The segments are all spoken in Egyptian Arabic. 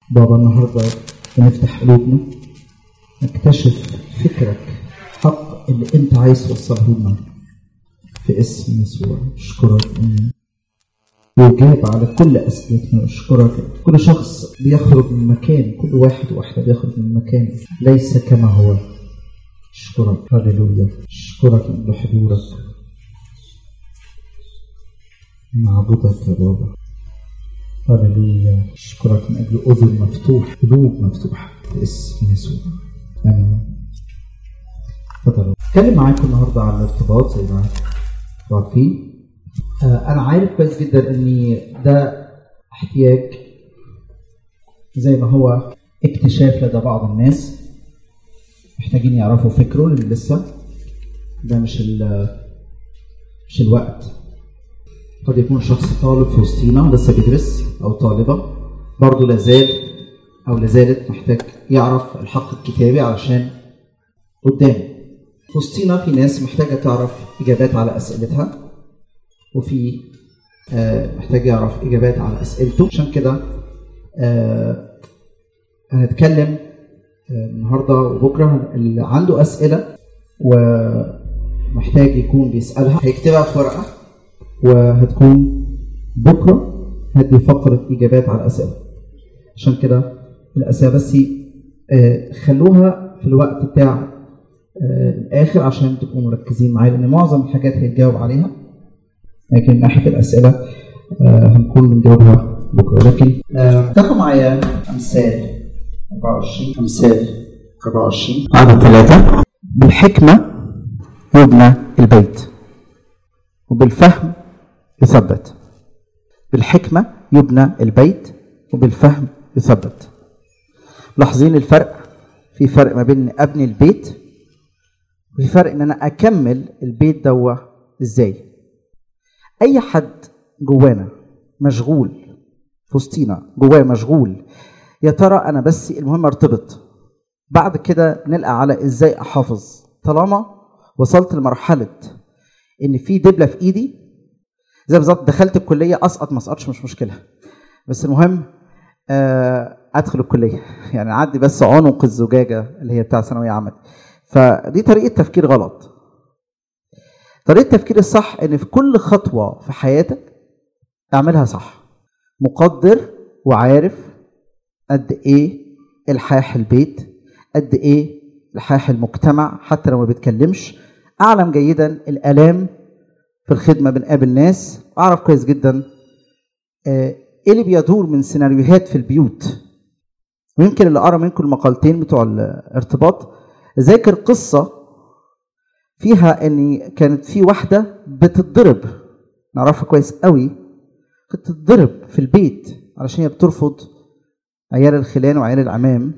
بابا النهارده بنفتح قلوبنا نكتشف فكرك حق اللي انت عايز توصله لنا في اسم يسوع اشكرك ان يجاب على كل اسئلتنا اشكرك كل شخص بيخرج من مكان كل واحد واحده بيخرج من مكان ليس كما هو اشكرك هللويا اشكرك لحضورك نعبدك يا بابا هللويا اشكرك من اجل اذن مفتوح قلوب مفتوحه باسم يسوع امين اتفضلوا اتكلم معاكم النهارده عن الارتباط زي ما انتم عارفين آه، انا عارف كويس جدا ان ده احتياج زي ما هو اكتشاف لدى بعض الناس محتاجين يعرفوا فكره لان لسه ده مش ال مش الوقت قد يكون شخص طالب في وسطينا لسه بيدرس او طالبه برضه لازال او لازالت محتاج يعرف الحق الكتابي علشان قدام في وسطينا في ناس محتاجه تعرف اجابات على اسئلتها وفي آه، محتاج يعرف اجابات على اسئلته عشان كده آه، هنتكلم آه، النهارده وبكره اللي عنده اسئله ومحتاج يكون بيسالها هيكتبها في ورقه وهتكون بكره هدي فقره اجابات على الاسئله عشان كده الاسئله بس آه، خلوها في الوقت بتاع آه، الاخر عشان تبقوا مركزين معايا لان معظم الحاجات هيتجاوب عليها لكن من ناحيه الاسئله آه، هنكون بنجاوبها بكره لكن آه، تاخدوا معايا امثال 24 امثال 24 عدد ثلاثه بالحكمه يبنى البيت وبالفهم يثبت بالحكمه يبنى البيت وبالفهم يثبت لاحظين الفرق في فرق ما بين إني ابني البيت وفي فرق ان انا اكمل البيت دوا ازاي اي حد جوانا مشغول في وسطينا جواه مشغول يا ترى انا بس المهم ارتبط بعد كده نلقى على ازاي احافظ طالما وصلت لمرحله ان في دبله في ايدي زي بالظبط دخلت الكليه اسقط ما اسقطش مش مشكله بس المهم آه، ادخل الكليه يعني اعدي بس عنق الزجاجه اللي هي بتاع ثانويه عامه فدي طريقه تفكير غلط طريقه التفكير الصح ان في كل خطوه في حياتك اعملها صح مقدر وعارف قد ايه الحاح البيت قد ايه الحاح المجتمع حتى لو ما بيتكلمش اعلم جيدا الالام في الخدمه بنقابل ناس اعرف كويس جدا آه، ايه اللي بيدور من سيناريوهات في البيوت ويمكن اللي قرا منكم المقالتين بتوع الارتباط ذاكر قصه فيها ان كانت في واحده بتتضرب نعرفها كويس قوي كانت تتضرب في البيت علشان هي بترفض عيال الخلان وعيال العمام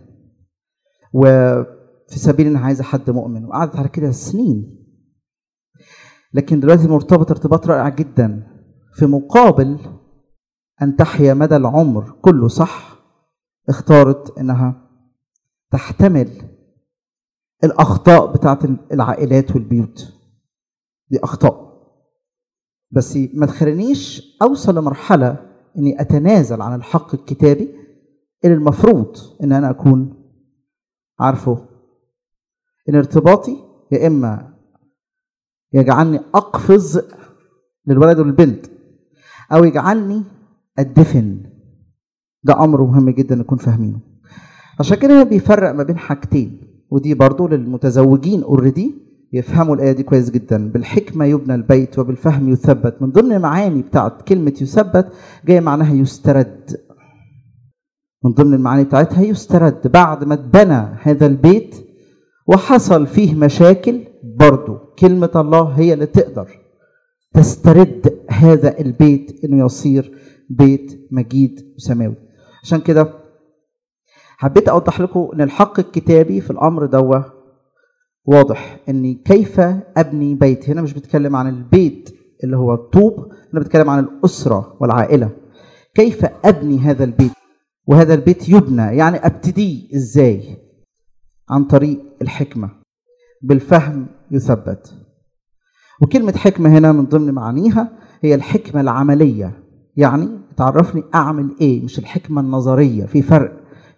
وفي سبيل انها عايزه حد مؤمن وقعدت على كده سنين لكن دلوقتي مرتبط ارتباط رائع جدا في مقابل ان تحيا مدى العمر كله صح اختارت انها تحتمل الاخطاء بتاعت العائلات والبيوت دي اخطاء بس ما تخلينيش اوصل لمرحله اني اتنازل عن الحق الكتابي اللي المفروض ان انا اكون عارفه ان ارتباطي يا اما يجعلني اقفز للولد والبنت او يجعلني ادفن ده امر مهم جدا نكون فاهمينه عشان كده بيفرق ما بين حاجتين ودي برضو للمتزوجين اوريدي يفهموا الايه دي كويس جدا بالحكمه يبنى البيت وبالفهم يثبت من ضمن المعاني بتاعت كلمه يثبت جايه معناها يسترد من ضمن المعاني بتاعتها يسترد بعد ما اتبنى هذا البيت وحصل فيه مشاكل برضو كلمة الله هي اللي تقدر تسترد هذا البيت انه يصير بيت مجيد وسماوي عشان كده حبيت اوضح لكم ان الحق الكتابي في الامر دوا واضح ان كيف ابني بيت هنا مش بتكلم عن البيت اللي هو الطوب انا بتكلم عن الاسره والعائله كيف ابني هذا البيت وهذا البيت يبنى يعني ابتديه ازاي عن طريق الحكمه بالفهم يثبت وكلمه حكمه هنا من ضمن معانيها هي الحكمه العمليه يعني تعرفني اعمل ايه مش الحكمه النظريه في فرق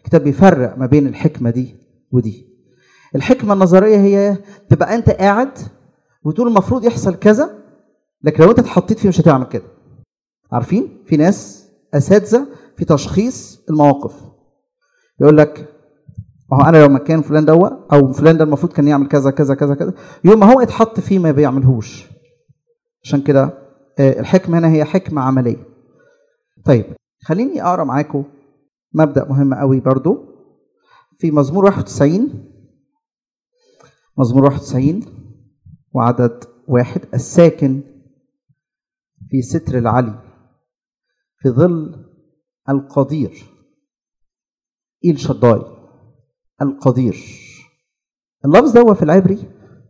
الكتاب بيفرق ما بين الحكمه دي ودي الحكمه النظريه هي تبقى انت قاعد وتقول المفروض يحصل كذا لكن لو انت اتحطيت فيه مش هتعمل كده عارفين في ناس اساتذه في تشخيص المواقف يقول لك ما هو انا لو مكان فلان دوا او فلان ده المفروض كان يعمل كذا كذا كذا كذا يوم ما هو اتحط فيه ما بيعملهوش عشان كده آه، الحكمه هنا هي حكمه عمليه طيب خليني اقرا معاكم مبدا مهم قوي برضو في مزمور 91 مزمور 91 وعدد واحد الساكن في ستر العلي في ظل القدير إيل شداي القدير اللفظ ده في العبري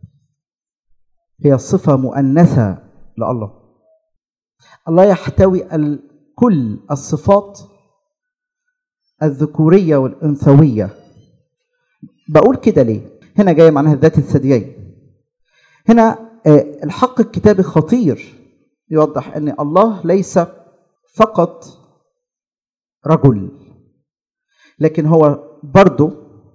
هي صفة مؤنثة لله الله يحتوي ال- كل الصفات الذكورية والأنثوية بقول كده ليه؟ هنا جاي معناها الذات الثديين هنا آه، الحق الكتابي خطير يوضح ان الله ليس فقط رجل لكن هو برضه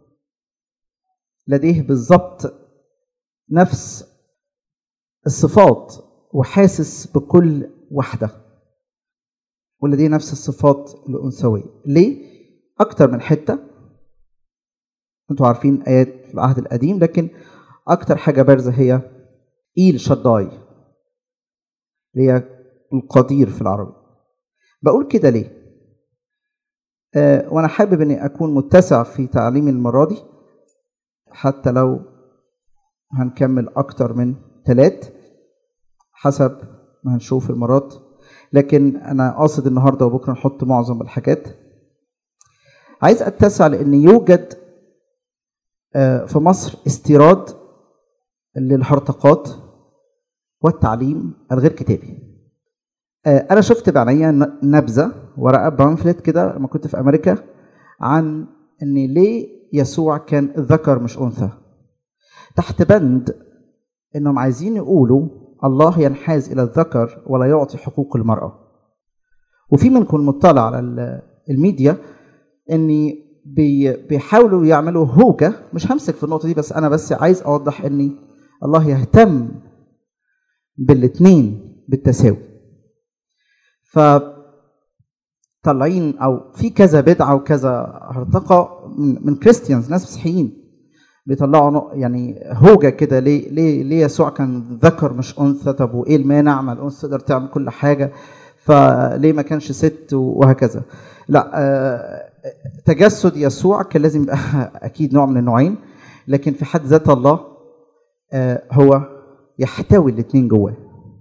لديه بالضبط نفس الصفات وحاسس بكل وحده ولديه نفس الصفات الأنثوية ليه؟ أكتر من حتة انتوا عارفين آيات في العهد القديم لكن أكتر حاجة بارزة هي إيل شداي اللي هي القدير في العربي بقول كده ليه؟ آه وأنا حابب إني أكون متسع في تعليمي المرة دي حتى لو هنكمل أكتر من ثلاث حسب ما هنشوف المرات لكن أنا قاصد النهارده وبكرة نحط معظم الحاجات عايز أتسع لأن يوجد آه، في مصر استيراد للهرطقات والتعليم الغير كتابي آه، انا شفت بعينيا ن- نبذه ورقه بامفلت كده لما كنت في امريكا عن ان ليه يسوع كان ذكر مش انثى تحت بند انهم عايزين يقولوا الله ينحاز الى الذكر ولا يعطي حقوق المراه وفي منكم مطلع على ال- الميديا ان بي بيحاولوا يعملوا هوجه مش همسك في النقطه دي بس انا بس عايز اوضح ان الله يهتم بالاثنين بالتساوي ف طالعين او في كذا بدعه وكذا هرطقه من من كريستيانز ناس مسيحيين بيطلعوا نق- يعني هوجه كده ليه ليه ليه يسوع كان ذكر مش انثى طب وايه المانع ما الانثى تقدر تعمل كل حاجه فليه ما كانش ست وهكذا لا آه، تجسد يسوع كان لازم يبقى اكيد نوع من النوعين لكن في حد ذات الله آه، هو يحتوي الاثنين جواه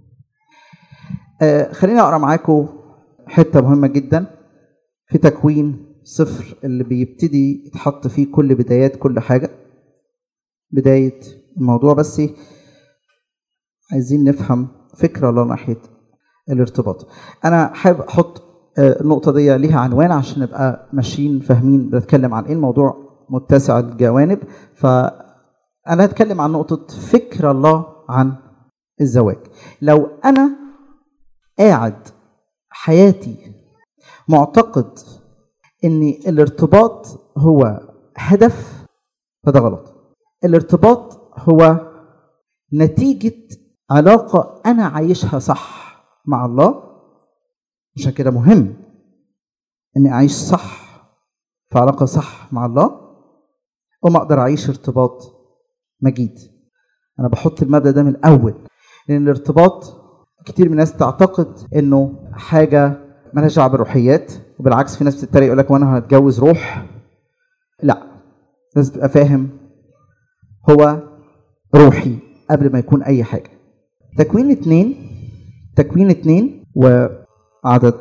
آه، خليني اقرا معاكم حته مهمه جدا في تكوين صفر اللي بيبتدي يتحط فيه كل بدايات كل حاجه بدايه الموضوع بس عايزين نفهم فكره الله ناحيه الارتباط انا حابب احط آه، النقطه دي ليها عنوان عشان نبقى ماشيين فاهمين بنتكلم عن ايه الموضوع متسع الجوانب فانا هتكلم عن نقطه فكر الله عن الزواج لو انا قاعد حياتي معتقد ان الارتباط هو هدف فده غلط الارتباط هو نتيجة علاقة أنا عايشها صح مع الله عشان كده مهم إني أعيش صح في علاقة صح مع الله وما أقدر أعيش ارتباط مجيد أنا بحط المبدأ ده من الأول لأن الارتباط كتير من الناس تعتقد إنه حاجة مالهاش دعوة بالروحيات وبالعكس في ناس بتتريق يقول لك وأنا هتجوز روح لا لازم تبقى فاهم هو روحي قبل ما يكون أي حاجة تكوين اتنين تكوين اتنين وعدد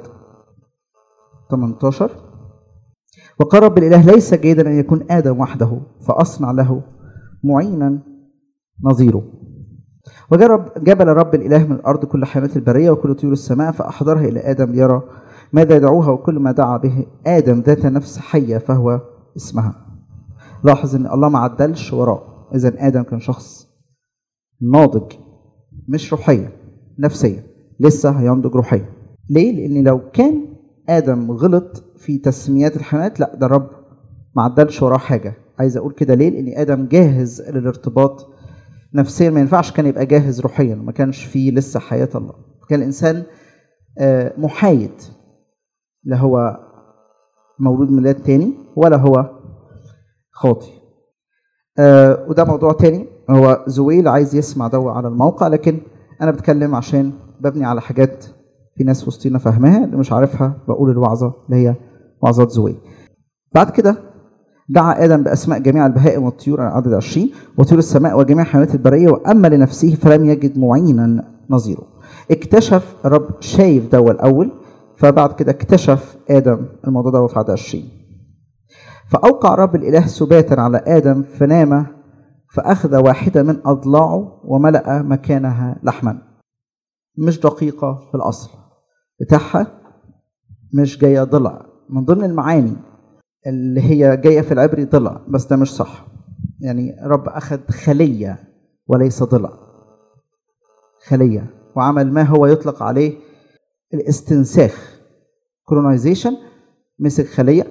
18 وقال رب الإله ليس جيدا أن يكون آدم وحده فأصنع له معينا نظيره وجرب جبل رب الإله من الأرض كل حيوانات البرية وكل طيور السماء فأحضرها إلى آدم ليرى ماذا يدعوها وكل ما دعا به آدم ذات نفس حية فهو اسمها لاحظ ان الله ما عدلش وراه اذا ادم كان شخص ناضج مش روحيا نفسيا لسه هينضج روحيا ليه لان لو كان ادم غلط في تسميات الحيوانات لا ده رب ما عدلش وراه حاجه عايز اقول كده ليه لان ادم جاهز للارتباط نفسيا ما ينفعش كان يبقى جاهز روحيا ما كانش فيه لسه حياه الله كان الانسان آه، محايد لا هو مولود ميلاد تاني ولا هو خاطي آه، وده موضوع تاني هو زويل عايز يسمع ده على الموقع لكن انا بتكلم عشان ببني على حاجات في ناس وسطينا فاهماها اللي مش عارفها بقول الوعظه اللي هي وعظات زويل بعد كده دعا ادم باسماء جميع البهائم والطيور عدد 20 وطيور السماء وجميع حيوانات البريه واما لنفسه فلم يجد معينا نظيره اكتشف الرب شايف ده الاول فبعد كده اكتشف ادم الموضوع ده في عدد 20 فاوقع رب الاله سباتا على ادم فنام فاخذ واحده من اضلاعه وملا مكانها لحما مش دقيقه في الاصل بتاعها مش جايه ضلع من ضمن المعاني اللي هي جايه في العبري ضلع بس ده مش صح يعني رب اخذ خليه وليس ضلع خليه وعمل ما هو يطلق عليه الاستنساخ كولونايزيشن مسك خليه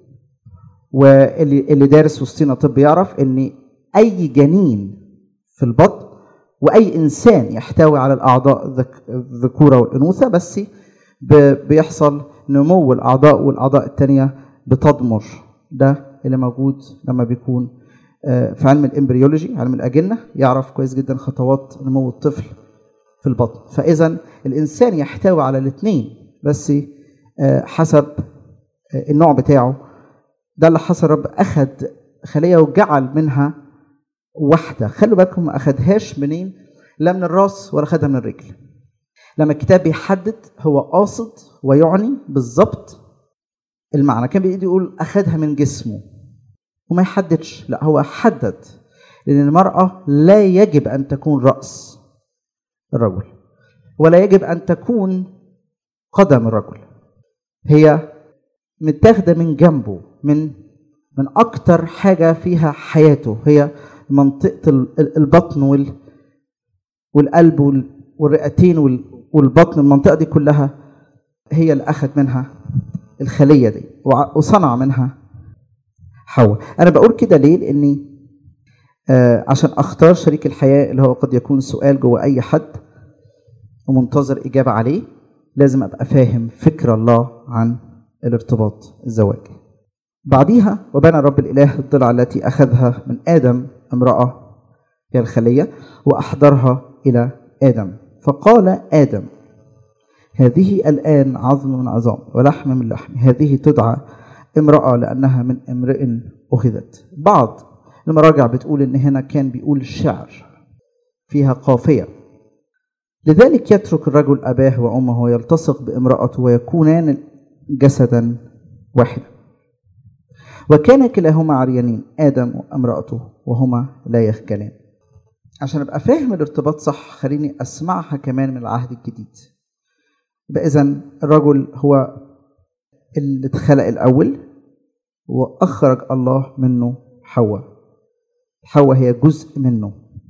واللي اللي دارس وسطينا طب يعرف ان اي جنين في البطن واي انسان يحتوي على الاعضاء الذك- الذكوره والانوثه بس ب- بيحصل نمو الاعضاء والاعضاء الثانيه بتضمر ده اللي موجود لما بيكون آه، في علم الامبريولوجي علم الاجنه يعرف كويس جدا خطوات نمو الطفل في البطن فاذا الانسان يحتوي على الاثنين بس آه، حسب آه، النوع بتاعه ده اللي حصل رب اخذ خليه وجعل منها واحده خلوا بالكم ما اخذهاش منين لا من الراس ولا اخذها من الرجل لما الكتاب بيحدد هو قاصد ويعني بالظبط المعنى كان بيجي يقول اخذها من جسمه وما يحددش لا هو حدد لان المراه لا يجب ان تكون راس الرجل ولا يجب ان تكون قدم الرجل هي متاخده من جنبه من من اكتر حاجه فيها حياته هي منطقه ال- ال- البطن وال والقلب وال- والرئتين وال- والبطن المنطقه دي كلها هي اللي اخذ منها الخليه دي وع- وصنع منها حواء انا بقول كده ليه لاني آه عشان اختار شريك الحياه اللي هو قد يكون سؤال جوه اي حد ومنتظر اجابه عليه لازم ابقى فاهم فكر الله عن الارتباط الزواجي بعديها وبنى رب الاله الضلع التي اخذها من ادم امراه هي الخليه واحضرها الى ادم فقال ادم هذه الآن عظم من عظام ولحم من لحم هذه تدعى امرأة لأنها من امرئ أخذت بعض المراجع بتقول إن هنا كان بيقول شعر فيها قافية لذلك يترك الرجل أباه وأمه ويلتصق بامرأته ويكونان جسدا واحدا وكان كلاهما عريانين آدم وامرأته وهما لا يخجلان عشان أبقى فاهم الارتباط صح خليني أسمعها كمان من العهد الجديد يبقى اذا الرجل هو اللي اتخلق الاول واخرج الله منه حواء حواء هي جزء منه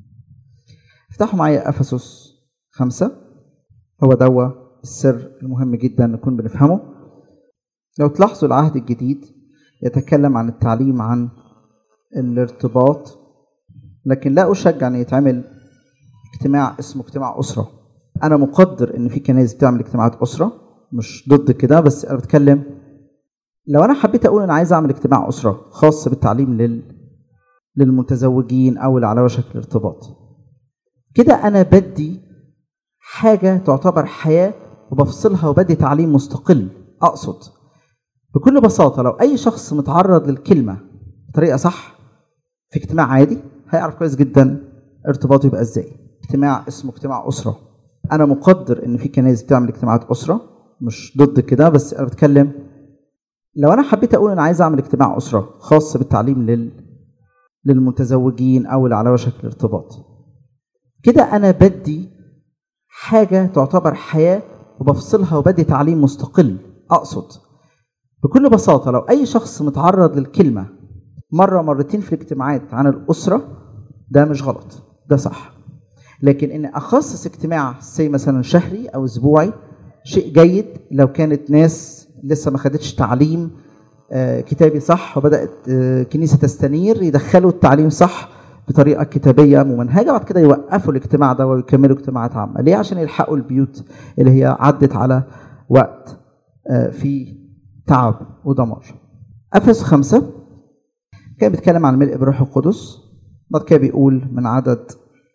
افتحوا معايا افسس خمسة هو دوا السر المهم جدا نكون بنفهمه لو تلاحظوا العهد الجديد يتكلم عن التعليم عن الارتباط لكن لا اشجع ان يتعمل اجتماع اسمه اجتماع اسره انا مقدر ان في كنائس بتعمل اجتماعات اسره مش ضد كده بس انا بتكلم لو انا حبيت اقول انا عايز اعمل اجتماع اسره خاص بالتعليم لل للمتزوجين او اللي على وشك الارتباط كده انا بدي حاجه تعتبر حياه وبفصلها وبدي تعليم مستقل اقصد بكل بساطه لو اي شخص متعرض للكلمه بطريقه صح في اجتماع عادي هيعرف كويس جدا ارتباطه يبقى ازاي اجتماع اسمه اجتماع اسره انا مقدر ان في كنائس بتعمل اجتماعات اسره مش ضد كده بس انا بتكلم لو انا حبيت اقول انا عايز اعمل اجتماع اسره خاص بالتعليم لل للمتزوجين او اللي على وشك الارتباط كده انا بدي حاجه تعتبر حياه وبفصلها وبدي تعليم مستقل اقصد بكل بساطه لو اي شخص متعرض للكلمه مره مرتين في الاجتماعات عن الاسره ده مش غلط ده صح لكن ان اخصص اجتماع زي مثلا شهري او اسبوعي شيء جيد لو كانت ناس لسه ما خدتش تعليم آه، كتابي صح وبدات آه، كنيسه تستنير يدخلوا التعليم صح بطريقه كتابيه ممنهجه بعد كده يوقفوا الاجتماع ده ويكملوا اجتماعات عامه ليه عشان يلحقوا البيوت اللي هي عدت على وقت آه، في تعب ودمار افس خمسة كان بيتكلم عن الملء بالروح القدس بعد كده بيقول من عدد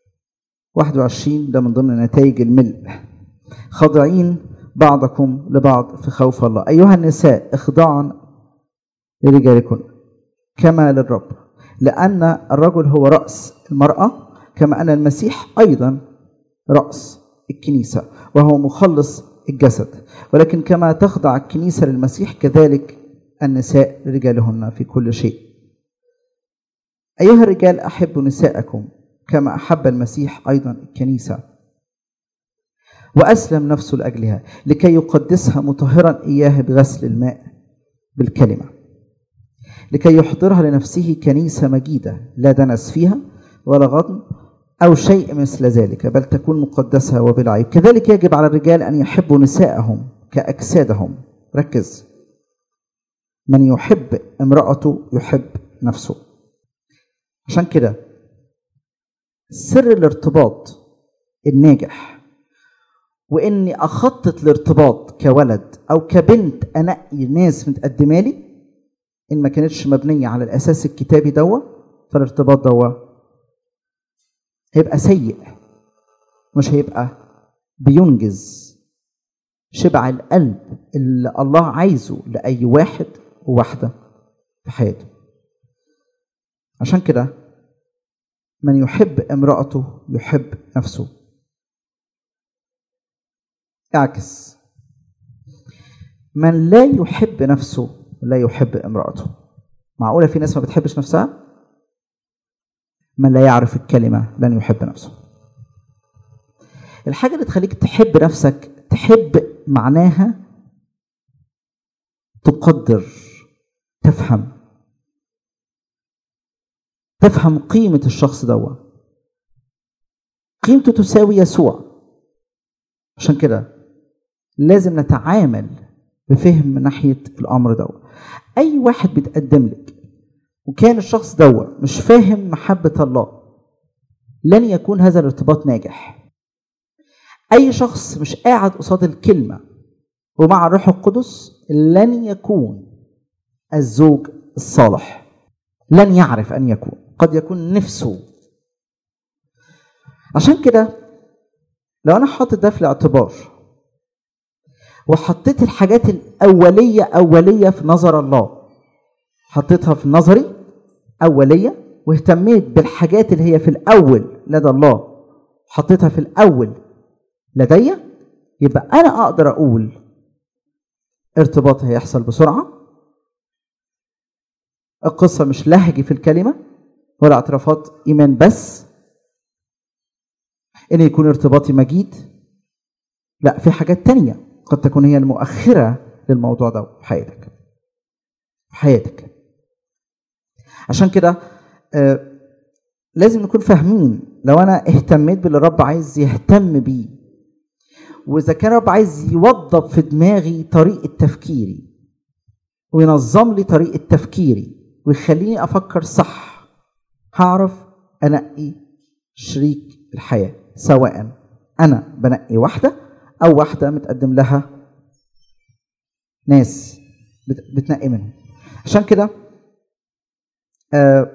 21 ده من ضمن نتائج الملء خاضعين بعضكم لبعض في خوف الله أيها النساء اخضعن لرجالكن كما للرب لأن الرجل هو رأس المرأة كما أن المسيح أيضا رأس الكنيسة وهو مخلص الجسد ولكن كما تخضع الكنيسة للمسيح كذلك النساء لرجالهن في كل شيء أيها الرجال أحبوا نساءكم كما أحب المسيح أيضا الكنيسة وأسلم نفسه لأجلها لكي يقدسها مطهرا إياها بغسل الماء بالكلمة لكي يحضرها لنفسه كنيسة مجيدة لا دنس فيها ولا غضن أو شيء مثل ذلك بل تكون مقدسة وبلا عيب كذلك يجب على الرجال أن يحبوا نساءهم كأجسادهم ركز من يحب امرأته يحب نفسه عشان كده سر الارتباط الناجح واني اخطط الارتباط كولد او كبنت انقي ناس متقدمه لي ان ما كانتش مبنيه على الاساس الكتابي دوا فالارتباط دوا هيبقى سيء مش هيبقى بينجز شبع القلب اللي الله عايزه لاي واحد وواحده في حياته عشان كده من يحب امرأته يحب نفسه اعكس من لا يحب نفسه لا يحب امرأته معقولة في ناس ما بتحبش نفسها من لا يعرف الكلمة لن يحب نفسه الحاجة اللي تخليك تحب نفسك تحب معناها تقدر تفهم تفهم قيمة الشخص دوا قيمته تساوي يسوع عشان كده لازم نتعامل بفهم من ناحية الأمر دوا أي واحد بيتقدم لك وكان الشخص دوا مش فاهم محبة الله لن يكون هذا الارتباط ناجح أي شخص مش قاعد قصاد الكلمة ومع الروح القدس لن يكون الزوج الصالح لن يعرف أن يكون قد يكون نفسه عشان كده لو أنا حاطط ده في الاعتبار وحطيت الحاجات الأولية أولية في نظر الله حطيتها في نظري أولية واهتميت بالحاجات اللي هي في الأول لدى الله حطيتها في الأول لدي يبقى أنا أقدر أقول ارتباط هيحصل بسرعة القصة مش لهج في الكلمة ولا اعترافات إيمان بس إن يكون ارتباطي مجيد لا في حاجات تانية قد تكون هي المؤخرة للموضوع ده في حياتك في حياتك عشان كده آه لازم نكون فاهمين لو أنا اهتميت باللي الرب عايز يهتم بيه وإذا كان الرب عايز يوضب في دماغي طريقة تفكيري وينظم لي طريقة تفكيري ويخليني أفكر صح هعرف أنقي شريك الحياة سواء أنا بنقي واحدة أو واحدة متقدم لها ناس بتنقي منهم عشان كده آه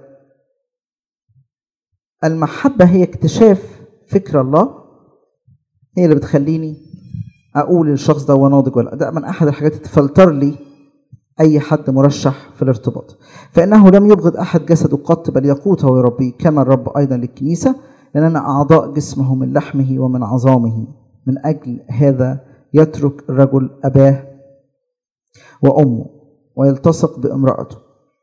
المحبة هي اكتشاف فكر الله هي اللي بتخليني أقول الشخص ده هو ناضج ولا ده من أحد الحاجات اللي تفلتر لي أي حد مرشح في الارتباط فإنه لم يبغض أحد جسده قط بل يقوته ويربيه كما الرب أيضا للكنيسة لأننا أعضاء جسمه من لحمه ومن عظامه من أجل هذا يترك الرجل أباه وأمه ويلتصق بامرأته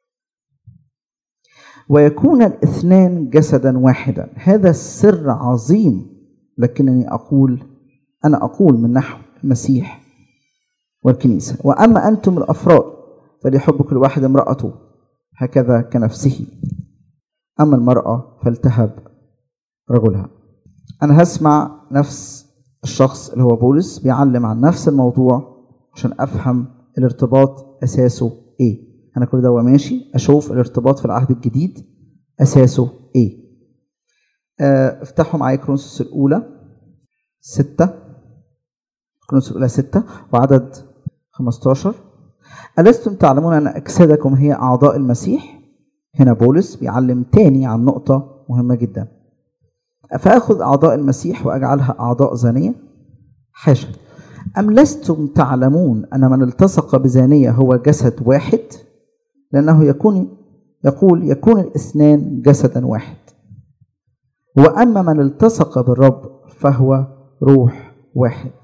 ويكون الاثنان جسدا واحدا هذا السر عظيم لكنني أقول أنا أقول من نحو المسيح والكنيسة وأما أنتم الأفراد فليحب كل واحد امرأته هكذا كنفسه أما المرأة فلتهب رجلها أنا هسمع نفس الشخص اللي هو بولس بيعلم عن نفس الموضوع عشان أفهم الارتباط أساسه إيه انا كل ده ماشي اشوف الارتباط في العهد الجديد اساسه ايه آه، افتحوا معايا كرونسوس الاولى ستة كرونسوس الاولى ستة وعدد 15 ألستم تعلمون أن أجسادكم هي أعضاء المسيح هنا بولس بيعلم تاني عن نقطة مهمة جدا فأخذ أعضاء المسيح وأجعلها أعضاء زانية حاشا أم لستم تعلمون أن من التصق بزانية هو جسد واحد لأنه يكون يقول يكون الاثنان جسدا واحد وأما من التصق بالرب فهو روح واحد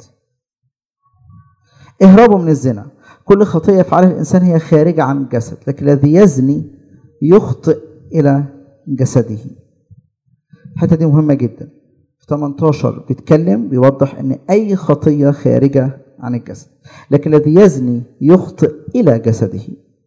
اهربوا من الزنا كل خطية يفعلها الإنسان هي خارجة عن الجسد لكن الذي يزني يخطئ إلى جسده الحتة دي مهمة جدا في 18 بيتكلم بيوضح ان اي خطيه خارجه عن الجسد لكن الذي يزني يخطئ الى جسده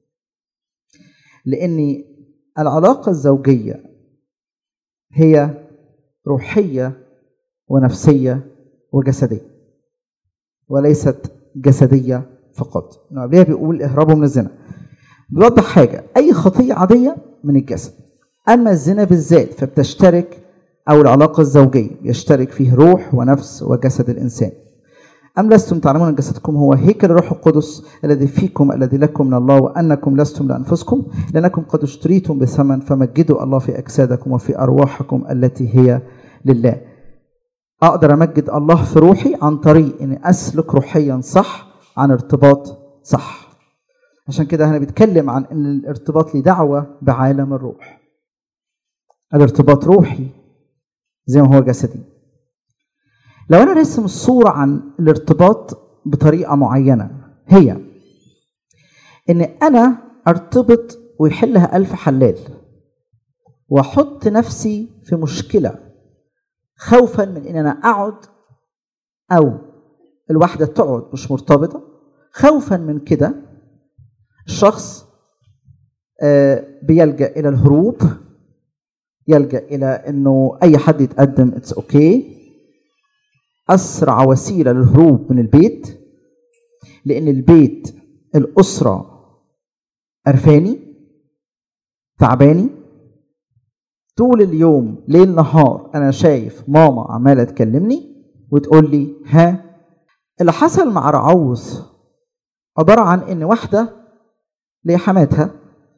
لان العلاقه الزوجيه هي روحيه ونفسيه وجسديه وليست جسديه فقط قبلها بيقول اهربوا من الزنا بيوضح حاجه اي خطيه عاديه من الجسد اما الزنا بالذات فبتشترك أو العلاقة الزوجية يشترك فيه روح ونفس وجسد الإنسان أم لستم تعلمون أن جسدكم هو هيكل الروح القدس الذي فيكم الذي لكم من الله وأنكم لستم لأنفسكم لأنكم قد اشتريتم بثمن فمجدوا الله في أجسادكم وفي أرواحكم التي هي لله أقدر أمجد الله في روحي عن طريق أني أسلك روحيا صح عن ارتباط صح عشان كده هنا بيتكلم عن أن الارتباط ليه دعوة بعالم الروح الارتباط روحي زي ما هو جسدي لو انا رسم الصورة عن الارتباط بطريقة معينة هي ان انا ارتبط ويحلها الف حلال واحط نفسي في مشكلة خوفا من ان انا اقعد او الواحدة تقعد مش مرتبطة خوفا من كده الشخص بيلجأ الى الهروب يلجا الى انه اي حد يتقدم اتس اوكي okay. اسرع وسيله للهروب من البيت لان البيت الاسره قرفاني تعباني طول اليوم ليل نهار انا شايف ماما عماله تكلمني وتقول لي ها اللي حصل مع رعوز عباره عن ان واحده لحماتها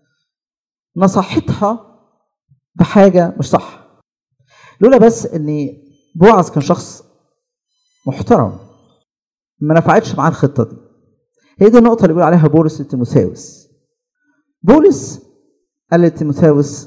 نصحتها بحاجة مش صح لولا بس ان بوعز كان شخص محترم ما نفعتش معاه الخطة دي هي دي النقطة اللي بيقول عليها بولس لتيموثاوس بولس قال لتيموثاوس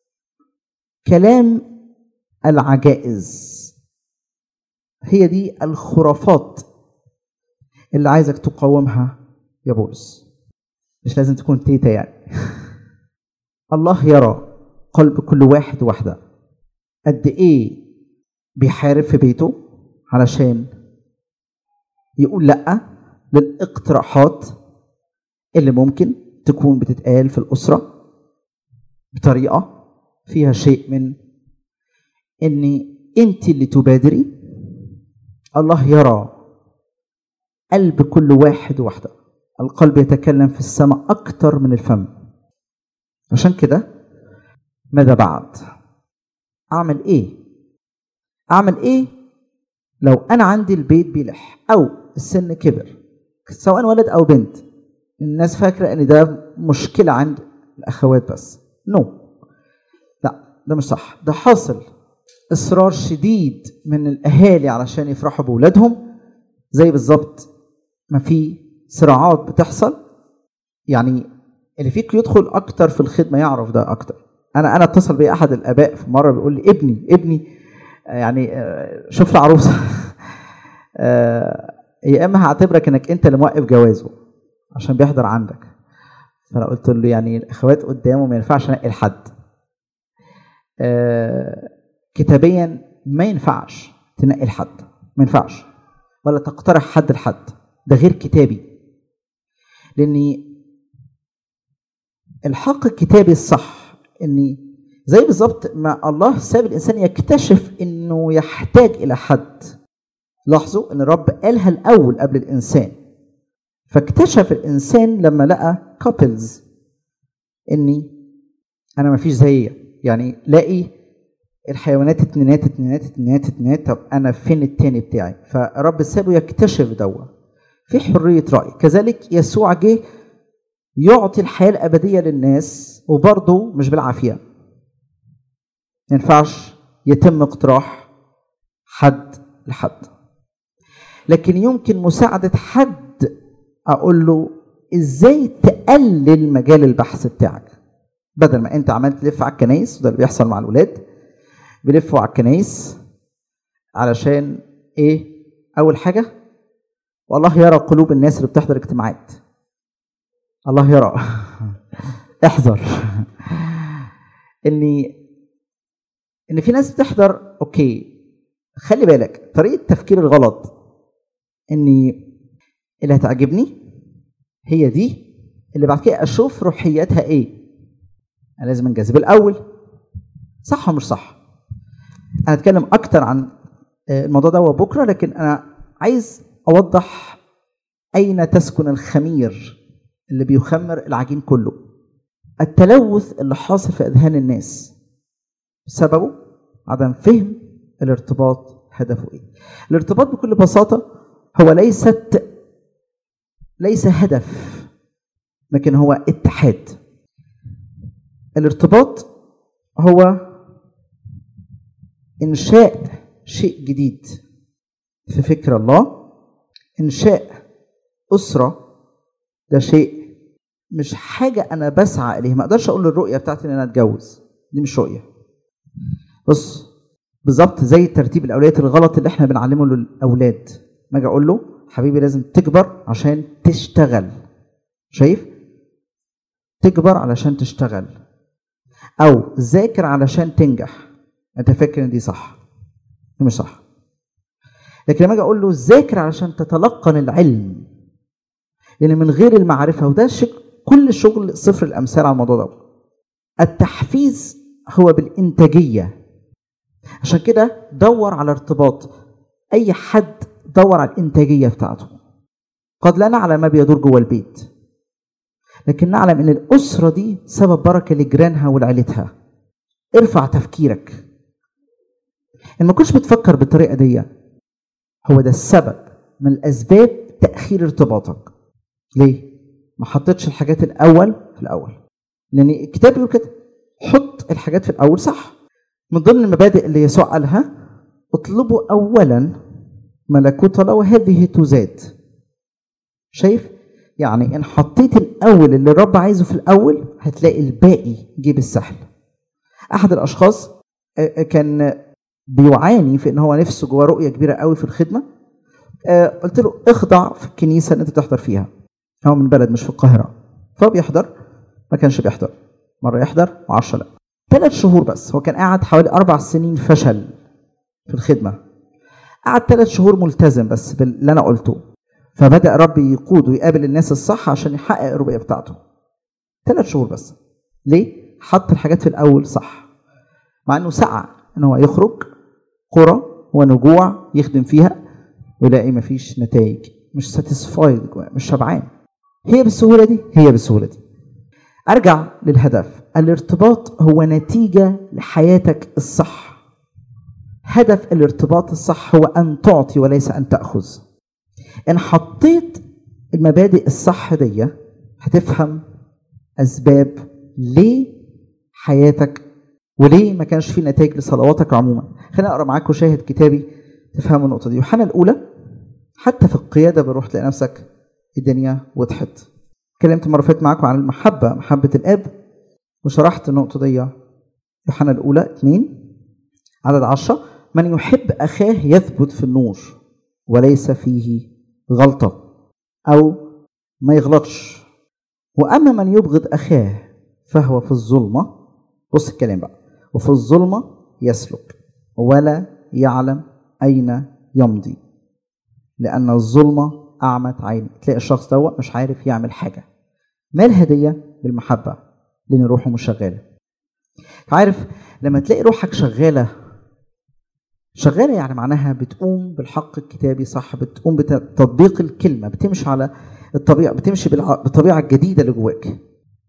كلام العجائز هي دي الخرافات اللي عايزك تقاومها يا بولس مش لازم تكون تيتا يعني الله يرى قلب كل واحد واحدة قد إيه بيحارب في بيته علشان يقول لأ للاقتراحات اللي ممكن تكون بتتقال في الأسرة بطريقة فيها شيء من إن أنت اللي تبادري الله يرى قلب كل واحد واحدة القلب يتكلم في السماء أكتر من الفم عشان كده ماذا بعد اعمل ايه اعمل ايه لو انا عندي البيت بيلح او السن كبر سواء ولد او بنت الناس فاكره ان ده مشكله عند الاخوات بس نو no. لا ده مش صح ده حاصل اصرار شديد من الاهالي علشان يفرحوا باولادهم زي بالظبط ما في صراعات بتحصل يعني اللي فيك يدخل اكتر في الخدمه يعرف ده اكتر انا انا اتصل بي احد الاباء في مره بيقول لي ابني ابني يعني شوف لي عروسه يا اما هعتبرك انك انت اللي موقف جوازه عشان بيحضر عندك فانا قلت له يعني الاخوات قدامه ما ينفعش انقي لحد كتابيا ما ينفعش تنقي لحد ما ينفعش ولا تقترح حد لحد ده غير كتابي لاني الحق الكتابي الصح اني زي بالظبط ما الله ساب الانسان يكتشف انه يحتاج الى حد لاحظوا ان الرب قالها الاول قبل الانسان فاكتشف الانسان لما لقى كابلز اني انا ما فيش زيي يعني لاقي الحيوانات اتنينات اتنينات اتنينات اتنينات طب انا فين التاني بتاعي فرب سابه يكتشف دوا في حريه راي كذلك يسوع جه يعطي الحياه الابديه للناس وبرضه مش بالعافيه ما ينفعش يتم اقتراح حد لحد لكن يمكن مساعده حد اقول له ازاي تقلل مجال البحث بتاعك بدل ما انت عمال تلف على الكنايس وده اللي بيحصل مع الولاد بيلفوا على الكنايس علشان ايه اول حاجه والله يرى قلوب الناس اللي بتحضر اجتماعات الله يرى احذر اني ان في ناس بتحضر اوكي خلي بالك طريقه التفكير الغلط اني اللي هتعجبني هي دي اللي بعد كده اشوف روحياتها ايه انا لازم انجذب الاول صح ومش صح انا هتكلم اكتر عن الموضوع ده بكره لكن انا عايز اوضح اين تسكن الخمير اللي بيخمر العجين كله التلوث اللي حاصل في اذهان الناس سببه عدم فهم الارتباط هدفه ايه الارتباط بكل بساطه هو ليست ليس هدف لكن هو اتحاد الارتباط هو انشاء شيء جديد في فكر الله انشاء اسره ده شيء مش حاجه انا بسعى اليه ما اقدرش اقول الرؤيه بتاعتي ان انا اتجوز دي مش رؤيه بص بالظبط زي ترتيب الاولويات الغلط اللي احنا بنعلمه للاولاد ما اجي اقول له حبيبي لازم تكبر عشان تشتغل شايف تكبر علشان تشتغل او ذاكر علشان تنجح انت فاكر ان دي صح دي مش صح لكن لما اجي اقول له ذاكر علشان تتلقن العلم لان يعني من غير المعرفه وده شك كل شغل صفر الامثال على الموضوع ده التحفيز هو بالانتاجيه عشان كده دور على ارتباط اي حد دور على الانتاجيه بتاعته قد لا نعلم ما بيدور جوه البيت لكن نعلم ان الاسره دي سبب بركه لجيرانها ولعيلتها ارفع تفكيرك ان ما كنتش بتفكر بالطريقه دي هو ده السبب من الاسباب تاخير ارتباطك ليه ما حطيتش الحاجات الاول في الاول لان الكتاب بيقول كده حط الحاجات في الاول صح من ضمن المبادئ اللي يسوع قالها اطلبوا اولا ملكوت الله وهذه تزاد شايف يعني ان حطيت الاول اللي الرب عايزه في الاول هتلاقي الباقي جه بالسهل احد الاشخاص كان بيعاني في ان هو نفسه جوه رؤيه كبيره قوي في الخدمه قلت له اخضع في الكنيسه اللي انت بتحضر فيها هو من بلد مش في القاهره فهو بيحضر ما كانش بيحضر مره يحضر وعشرة لا ثلاث شهور بس هو كان قاعد حوالي اربع سنين فشل في الخدمه قعد ثلاث شهور ملتزم بس باللي انا قلته فبدا رب يقود ويقابل الناس الصح عشان يحقق الرؤيه بتاعته ثلاث شهور بس ليه حط الحاجات في الاول صح مع انه سعى ان هو يخرج قرى ونجوع يخدم فيها ويلاقي مفيش نتائج مش ساتيسفايد مش شبعان هي بالسهوله دي هي بالسهوله دي ارجع للهدف الارتباط هو نتيجه لحياتك الصح هدف الارتباط الصح هو ان تعطي وليس ان تاخذ ان حطيت المبادئ الصح دي هتفهم اسباب ليه حياتك وليه ما كانش في نتائج لصلواتك عموما خليني اقرا معاكم شاهد كتابي تفهموا النقطه دي يوحنا الاولى حتى في القياده بروح تلاقي نفسك الدنيا وضحت اتكلمت مره فاتت معاكم عن المحبه محبه الاب وشرحت النقطه دي يوحنا الاولى اثنين عدد عشرة من يحب اخاه يثبت في النور وليس فيه غلطه او ما يغلطش واما من يبغض اخاه فهو في الظلمه بص الكلام بقى وفي الظلمه يسلك ولا يعلم اين يمضي لان الظلمه اعمت عيني تلاقي الشخص ده مش عارف يعمل حاجه ما الهديه بالمحبه لان روحه مش شغاله عارف لما تلاقي روحك شغاله شغاله يعني معناها بتقوم بالحق الكتابي صح بتقوم بتطبيق الكلمه بتمشي على الطبيعه بتمشي بالطبيعه الجديده اللي جواك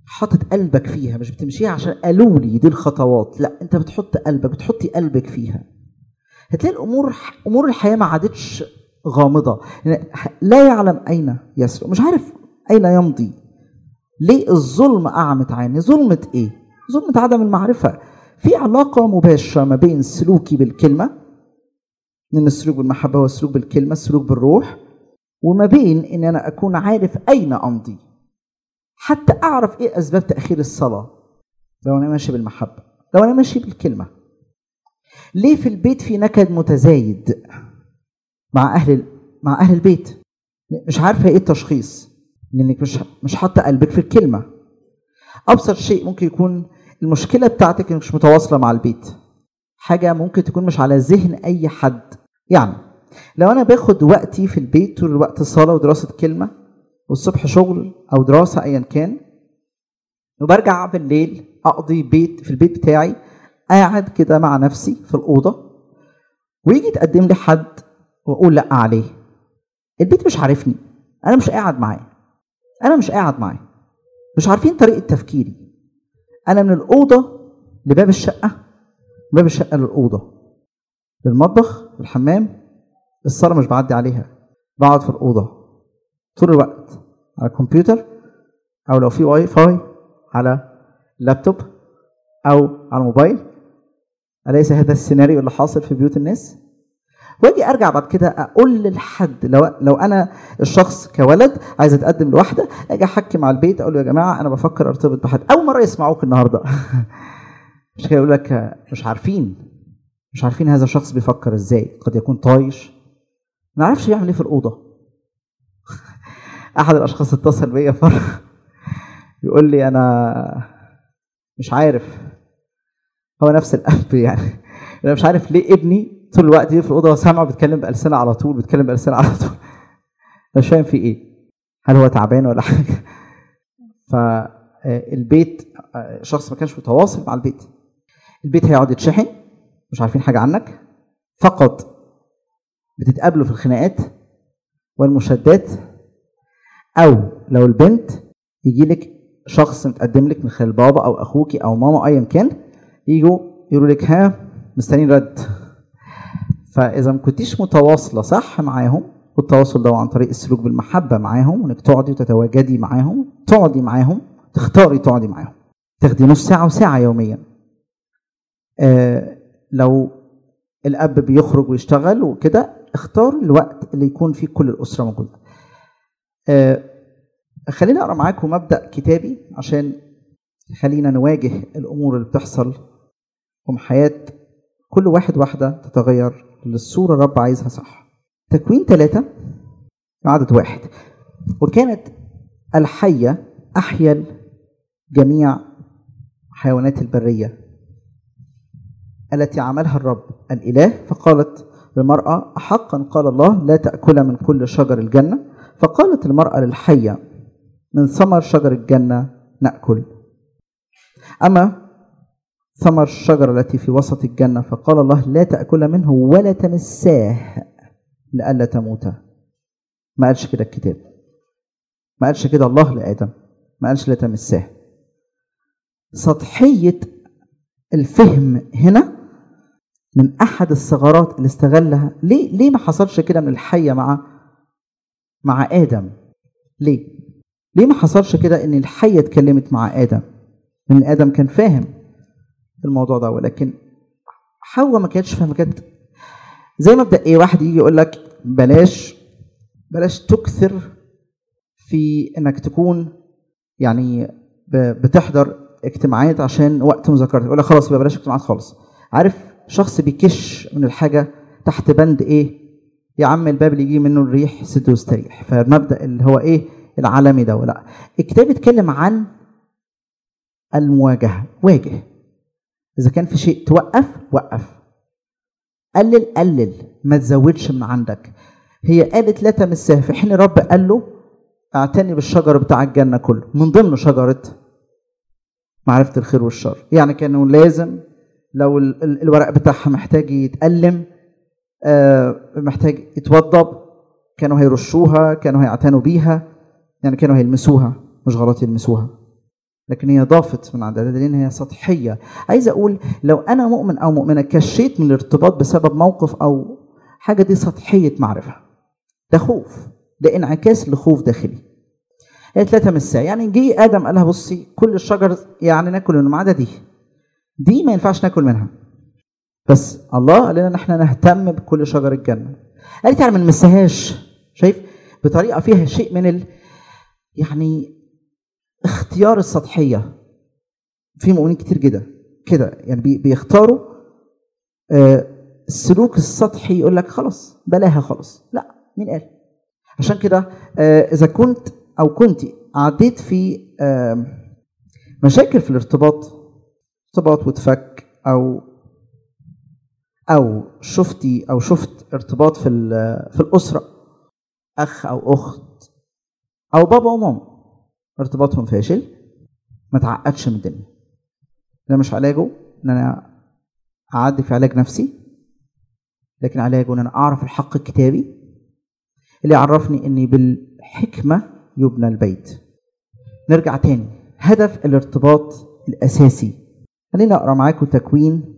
حاطط قلبك فيها مش بتمشيها عشان قالوا لي دي الخطوات لا انت بتحط قلبك بتحطي قلبك فيها هتلاقي الامور امور الحياه ما عادتش غامضه لا يعلم اين يسلك مش عارف اين يمضي ليه الظلم اعمت عيني ظلمه ايه ظلمه عدم المعرفه في علاقه مباشره ما بين سلوكي بالكلمه من السلوك بالمحبه والسلوك بالكلمه السلوك بالروح وما بين ان انا اكون عارف اين امضي حتى اعرف ايه اسباب تاخير الصلاه لو انا ماشي بالمحبه لو انا ماشي بالكلمه ليه في البيت في نكد متزايد مع اهل مع اهل البيت مش عارفه ايه التشخيص لانك مش مش حاطه قلبك في الكلمه ابسط شيء ممكن يكون المشكله بتاعتك انك مش متواصله مع البيت حاجه ممكن تكون مش على ذهن اي حد يعني لو انا باخد وقتي في البيت طول الوقت صلاه ودراسه كلمه والصبح شغل او دراسه ايا كان وبرجع بالليل اقضي بيت في البيت بتاعي قاعد كده مع نفسي في الاوضه ويجي يتقدم لي حد واقول لا عليه البيت مش عارفني انا مش قاعد معاه انا مش قاعد معاه مش عارفين طريقه تفكيري انا من الاوضه لباب الشقه باب الشقه للاوضه للمطبخ للحمام الصاله مش بعدي عليها بقعد في الاوضه طول الوقت على الكمبيوتر او لو في واي فاي على لابتوب او على الموبايل اليس هذا السيناريو اللي حاصل في بيوت الناس واجي ارجع بعد كده اقول للحد لو لو انا الشخص كولد عايز اتقدم لواحده اجي احكي مع البيت اقول له يا جماعه انا بفكر ارتبط بحد اول مره يسمعوك النهارده مش كده يقول لك مش عارفين مش عارفين هذا الشخص بيفكر ازاي قد يكون طايش ما نعرفش يعمل ايه في الاوضه احد الاشخاص اتصل بيا مره يقول لي انا مش عارف هو نفس الاب يعني انا مش عارف ليه ابني طول الوقت في الاوضه وسامعه بيتكلم بالسنه على طول بيتكلم بالسنه على طول مش فاهم في ايه هل هو تعبان ولا حاجه فالبيت شخص ما كانش متواصل مع البيت البيت هيقعد يتشحن مش عارفين حاجه عنك فقط بتتقابلوا في الخناقات والمشادات او لو البنت يجي لك شخص متقدم لك من خلال بابا او اخوكي او ماما ايا كان يجوا يقولوا لك ها مستنيين رد فاذا ما كنتيش متواصله صح معاهم والتواصل ده عن طريق السلوك بالمحبه معاهم وانك تقعدي وتتواجدي معاهم تقعدي معاهم تختاري تقعدي معاهم تاخدي نص ساعه وساعه يوميا آه لو الاب بيخرج ويشتغل وكده اختار الوقت اللي يكون فيه كل الاسره موجوده آه خليني اقرا معاكم مبدا كتابي عشان خلينا نواجه الامور اللي بتحصل وم حياه كل واحد واحده تتغير للصوره الرب عايزها صح تكوين ثلاثة عدد واحد وكانت الحية أحيا جميع حيوانات البرية التي عملها الرب الإله فقالت للمرأة أحقا قال الله لا تأكل من كل شجر الجنة فقالت المرأة للحية من ثمر شجر الجنة نأكل أما ثمر الشجرة التي في وسط الجنة فقال الله لا تأكل منه ولا تمساه لئلا تموتا ما قالش كده الكتاب ما قالش كده الله لآدم ما قالش لا تمساه سطحية الفهم هنا من أحد الثغرات اللي استغلها ليه ليه ما حصلش كده من الحية مع مع آدم ليه ليه ما حصلش كده ان الحية اتكلمت مع آدم ان آدم كان فاهم الموضوع ده ولكن حواء ما كانتش فاهمه كانت زي مبدا ايه واحد يجي يقول لك بلاش بلاش تكثر في انك تكون يعني بتحضر اجتماعات عشان وقت مذاكرتك يقول لك خلاص يبقى بلاش اجتماعات خالص عارف شخص بيكش من الحاجه تحت بند ايه يا عم الباب اللي يجي منه الريح سد واستريح فالمبدا اللي هو ايه العالمي ده لا الكتاب بيتكلم عن المواجهه واجه اذا كان في شيء توقف وقف قلل قلل ما تزودش من عندك هي قالت لا تمسها في حين الرب قال له اعتني بالشجر بتاع الجنه كله من ضمن شجره معرفه الخير والشر يعني كانوا لازم لو الورق بتاعها محتاج يتألم محتاج يتوضب كانوا هيرشوها كانوا هيعتنوا بيها يعني كانوا هيلمسوها مش غلط يلمسوها لكن هي ضافت من عددها لان هي سطحيه عايز اقول لو انا مؤمن او مؤمنه كشيت من الارتباط بسبب موقف او حاجه دي سطحيه معرفه ده خوف ده انعكاس لخوف داخلي هي ثلاثة من الساعة يعني جه آدم قال لها بصي كل الشجر يعني ناكل منه ما عدا دي دي ما ينفعش ناكل منها بس الله قال لنا ان احنا نهتم بكل شجر الجنة قالت يعني ما نمسهاش شايف بطريقة فيها شيء من ال يعني اختيار السطحية في مؤمنين كتير جدا كده يعني بي- بيختاروا آه، السلوك السطحي يقول لك خلاص بلاها خلاص لا مين قال عشان كده آه، اذا كنت او كنت عديت في آم، مشاكل في الارتباط ارتباط وتفك او او شفتي او شفت ارتباط في ال- في الاسره اخ او اخت او بابا وماما ارتباطهم فاشل ما تعقدش من الدنيا ده مش علاجه ان انا اعدي في علاج نفسي لكن علاجه ان انا اعرف الحق الكتابي اللي يعرفني اني بالحكمه يبنى البيت نرجع تاني هدف الارتباط الاساسي خلينا اقرا معاكم تكوين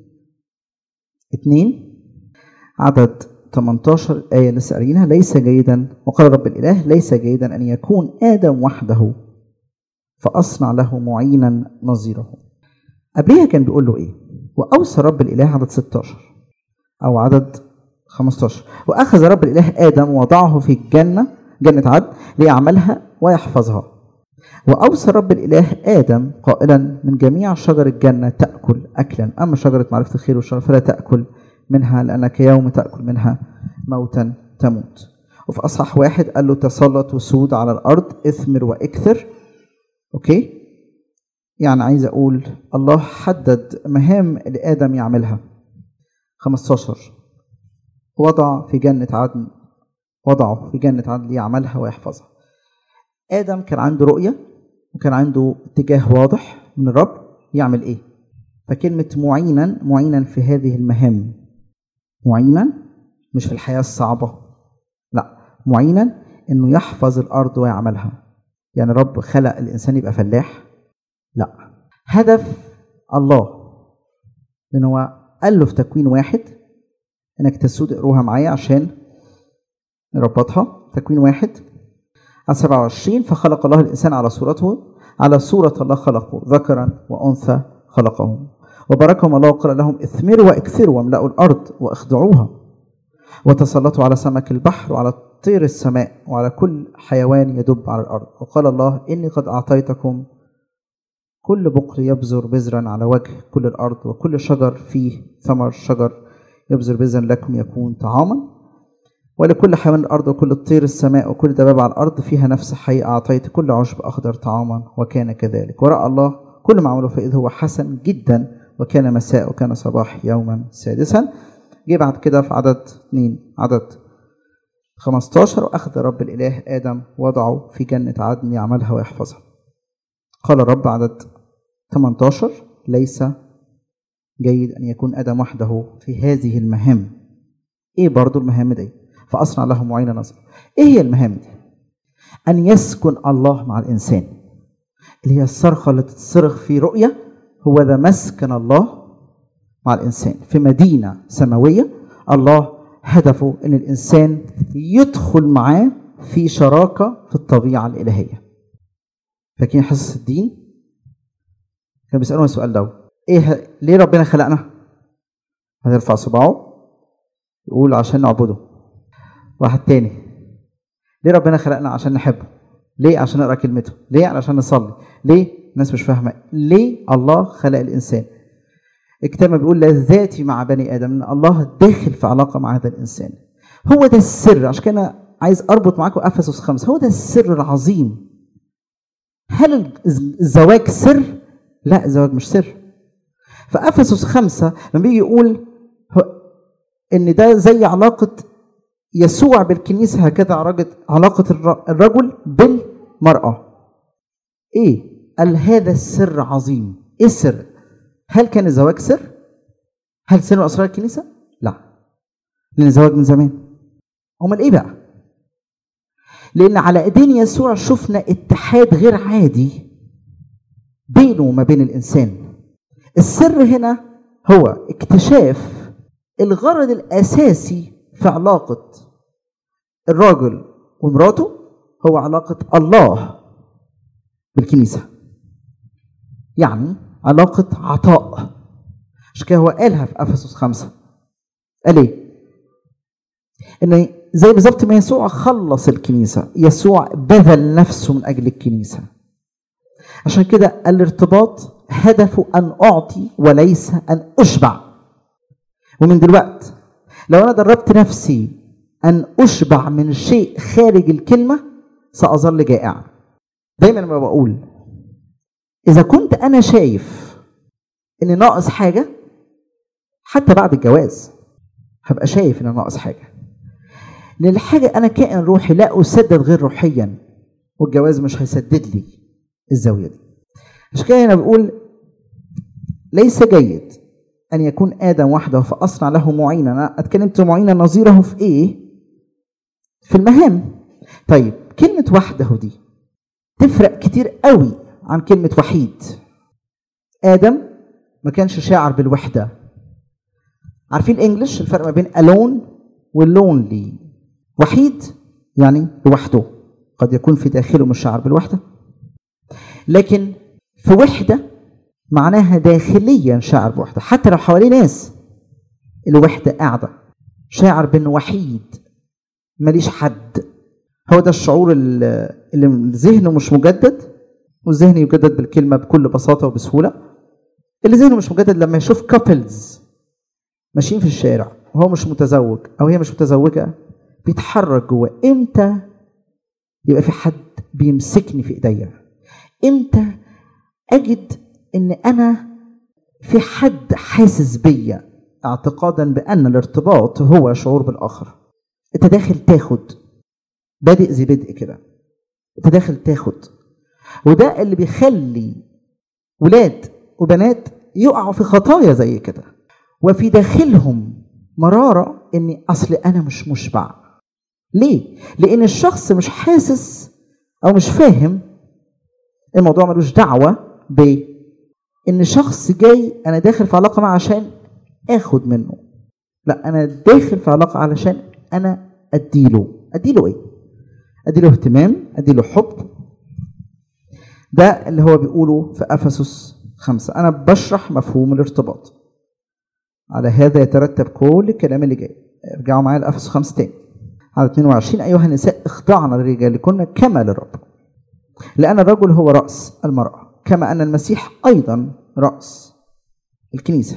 اتنين عدد 18 الآية اللي لسه قارينها ليس جيدا وقال رب الإله ليس جيدا أن يكون آدم وحده فأصنع له معينا نظيره قبلها كان بيقول له إيه وأوصى رب الإله عدد 16 أو عدد 15 وأخذ رب الإله آدم ووضعه في الجنة جنة عدن ليعملها ويحفظها وأوصى رب الإله آدم قائلا من جميع شجر الجنة تأكل أكلا أما شجرة معرفة الخير والشر فلا تأكل منها لأنك يوم تأكل منها موتا تموت وفي أصحاح واحد قال له تسلط وسود على الأرض اثمر واكثر أوكي يعني عايز أقول الله حدد مهام لآدم يعملها 15 وضع في جنة عدن وضعه في جنة عدن ليعملها ويحفظها آدم كان عنده رؤية وكان عنده اتجاه واضح من الرب يعمل إيه فكلمة معينا معينا في هذه المهام معينا مش في الحياة الصعبة لا معينا إنه يحفظ الأرض ويعملها يعني الرب خلق الإنسان يبقى فلاح لا هدف الله لأن هو قال له في تكوين واحد إنك تسود اقروها معايا عشان نربطها تكوين واحد على 27 فخلق الله الإنسان على صورته على صورة الله خلقه ذكرا وأنثى خلقهم وباركهم الله وقال لهم اثمروا واكثروا واملأوا الأرض واخضعوها وتسلطوا على سمك البحر وعلى طير السماء وعلى كل حيوان يدب على الأرض وقال الله إني قد أعطيتكم كل بقر يبذر بذرا على وجه كل الأرض وكل شجر فيه ثمر شجر يبذر بذرا لكم يكون طعاما ولكل حيوان الأرض وكل الطير السماء وكل دباب على الأرض فيها نفس حي أعطيت كل عشب أخضر طعاما وكان كذلك ورأى الله كل ما عمله فإذ هو حسن جدا وكان مساء وكان صباح يوما سادسا جه بعد كده في عدد اثنين عدد 15 وأخذ رب الإله آدم وضعه في جنة عدن يعملها ويحفظها قال الرب عدد 18 ليس جيد أن يكون آدم وحده في هذه المهام إيه برضو المهام دي فأصنع له معين نظر إيه هي المهام دي أن يسكن الله مع الإنسان اللي هي الصرخة اللي تتصرخ في رؤية هو ذا مسكن الله مع الإنسان في مدينة سماوية الله هدفه أن الإنسان يدخل معاه في شراكة في الطبيعة الإلهية فاكرين حصص الدين كانوا بيسألونا السؤال ده إيه ه- ليه ربنا خلقنا؟ هنرفع صباعه يقول عشان نعبده واحد تاني ليه ربنا خلقنا عشان نحبه ليه عشان نقرا كلمته ليه علشان نصلي ليه الناس مش فاهمه ليه الله خلق الانسان الكتاب بيقول لذاتي مع بني ادم ان الله داخل في علاقه مع هذا الانسان هو ده السر عشان كده أنا عايز اربط معاكم افسس خمسه هو ده السر العظيم هل الزواج سر؟ لا الزواج مش سر فافسس خمسه لما بيجي يقول هو- ان ده زي علاقه يسوع بالكنيسه هكذا علاقه علاقه الر- الرجل بالمراه ايه قال هذا السر عظيم ايه السر هل كان الزواج سر هل سر اسرار الكنيسه لا لان الزواج من زمان امال ايه بقى لان على ايدين يسوع شفنا اتحاد غير عادي بينه وما بين الانسان السر هنا هو اكتشاف الغرض الاساسي في علاقه الراجل ومراته هو علاقه الله بالكنيسه يعني علاقه عطاء عشان كده هو قالها في افسس خمسه قال ايه؟ ان زي بالظبط ما يسوع خلص الكنيسه يسوع بذل نفسه من اجل الكنيسه عشان كده الارتباط هدفه ان اعطي وليس ان اشبع ومن دلوقت لو انا دربت نفسي ان اشبع من شيء خارج الكلمه ساظل جائع دايما ما بقول اذا كنت انا شايف ان ناقص حاجه حتى بعد الجواز هبقى شايف ان ناقص حاجه لان الحاجه انا كائن روحي لا اسدد غير روحيا والجواز مش هيسدد لي الزاويه دي عشان كده انا بقول ليس جيد ان يكون ادم وحده فاصنع له معينا انا اتكلمت معينا نظيره في ايه في المهام طيب كلمه وحده دي تفرق كتير قوي عن كلمه وحيد ادم ما كانش شاعر بالوحده عارفين الانجليش الفرق ما بين alone واللونلي وحيد يعني لوحده قد يكون في داخله مش شاعر بالوحده لكن في وحده معناها داخليا شاعر بوحده حتى لو حواليه ناس الوحده قاعده شاعر بانه وحيد ماليش حد هو ده الشعور اللي اللي ذهنه مش مجدد والذهن يجدد بالكلمه بكل بساطه وبسهوله اللي ذهنه مش مجدد لما يشوف كابلز ماشيين في الشارع وهو مش متزوج او هي مش متزوجه بيتحرك جوه امتى يبقى في حد بيمسكني في ايديا امتى اجد ان انا في حد حاسس بيا اعتقادا بان الارتباط هو شعور بالاخر انت داخل تاخد بادئ زي بدء كده انت داخل تاخد وده اللي بيخلي ولاد وبنات يقعوا في خطايا زي كده وفي داخلهم مرارة اني اصل انا مش مشبع ليه؟ لان الشخص مش حاسس او مش فاهم الموضوع ملوش دعوة بان شخص جاي انا داخل في علاقة معاه عشان اخد منه لا انا داخل في علاقة علشان انا اديله اديله ايه؟ اديله اهتمام اديله حب ده اللي هو بيقوله في افسس خمسة انا بشرح مفهوم الارتباط على هذا يترتب كل الكلام اللي جاي ارجعوا معايا لافسس خمسة تاني على 22 ايها النساء اخضعن لرجالكن كما للرب لان الرجل هو راس المراه كما ان المسيح ايضا راس الكنيسه